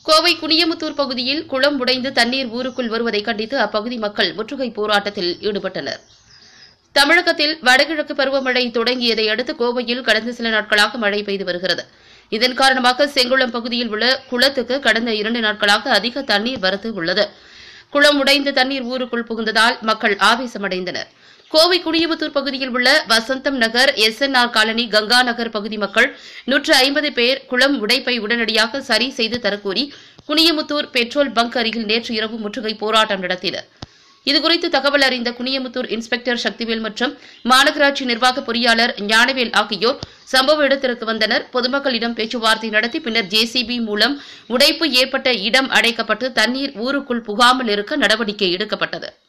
கோவை குனியமுத்தூர் பகுதியில் குளம் உடைந்து தண்ணீர் ஊருக்குள் வருவதை கண்டித்து அப்பகுதி மக்கள் முற்றுகை போராட்டத்தில் ஈடுபட்டனர் தமிழகத்தில் வடகிழக்கு பருவமழை தொடங்கியதை அடுத்து கோவையில் கடந்த சில நாட்களாக மழை பெய்து வருகிறது இதன் காரணமாக செங்குளம் பகுதியில் உள்ள குளத்துக்கு கடந்த இரண்டு நாட்களாக அதிக தண்ணீர் வரத்து உள்ளது குளம் உடைந்து தண்ணீர் ஊருக்குள் புகுந்ததால் மக்கள் ஆவேசமடைந்தனர் கோவை குடியமுத்தூர் பகுதியில் உள்ள வசந்தம் நகர் எஸ்என்ஆர் காலனி கங்கா நகர் பகுதி மக்கள் நூற்று ஐம்பது பேர் குளம் உடைப்பை உடனடியாக சரி செய்து தரக்கோரி குனியமுத்தூர் பெட்ரோல் பங்க் அருகில் நேற்று இரவு முற்றுகை போராட்டம் நடத்தினர் இதுகுறித்து தகவல் அறிந்த குனியமுத்தூர் இன்ஸ்பெக்டர் சக்திவேல் மற்றும் மாநகராட்சி நிர்வாக பொறியாளர் ஞானவேல் ஆகியோர் சம்பவ இடத்திற்கு வந்தனர் பொதுமக்களிடம் பேச்சுவார்த்தை நடத்தி பின்னர் ஜேசிபி மூலம் உடைப்பு ஏற்பட்ட இடம் அடைக்கப்பட்டு தண்ணீர் ஊருக்குள் புகாமல் இருக்க நடவடிக்கை எடுக்கப்பட்டது